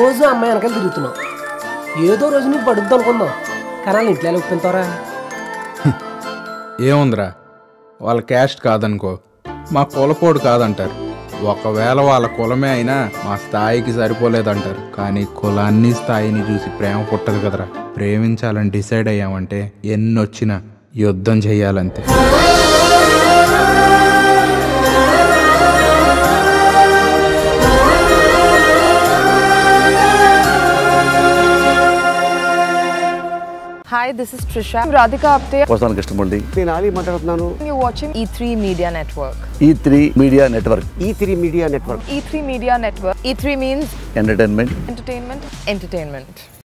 రోజు ఆ అమ్మాయి వెనకాల తిరుగుతున్నావు ఏదో రోజు నీకు పడుద్ది అనుకుందాం కానీ వాళ్ళ ఇంట్లో ఎలా ఒప్పింతావరా ఏముందిరా వాళ్ళ క్యాస్ట్ కాదనుకో మా కులపోడు కాదంటారు ఒకవేళ వాళ్ళ కులమే అయినా మా స్థాయికి సరిపోలేదంటారు కానీ కులాన్ని స్థాయిని చూసి ప్రేమ పుట్టదు కదరా ప్రేమించాలని డిసైడ్ అయ్యామంటే ఎన్నొచ్చినా యుద్ధం చెయ్యాలంతే Hi, this is Trisha. I'm Radhika Apte. వస్తాను కృష్ణమూర్తి నేను ఆలీ మాట్లాడుతున్నాను You're watching E3 Media Network. E three media network E three media network E3 Media Network. E3 means entertainment entertainment, entertainment.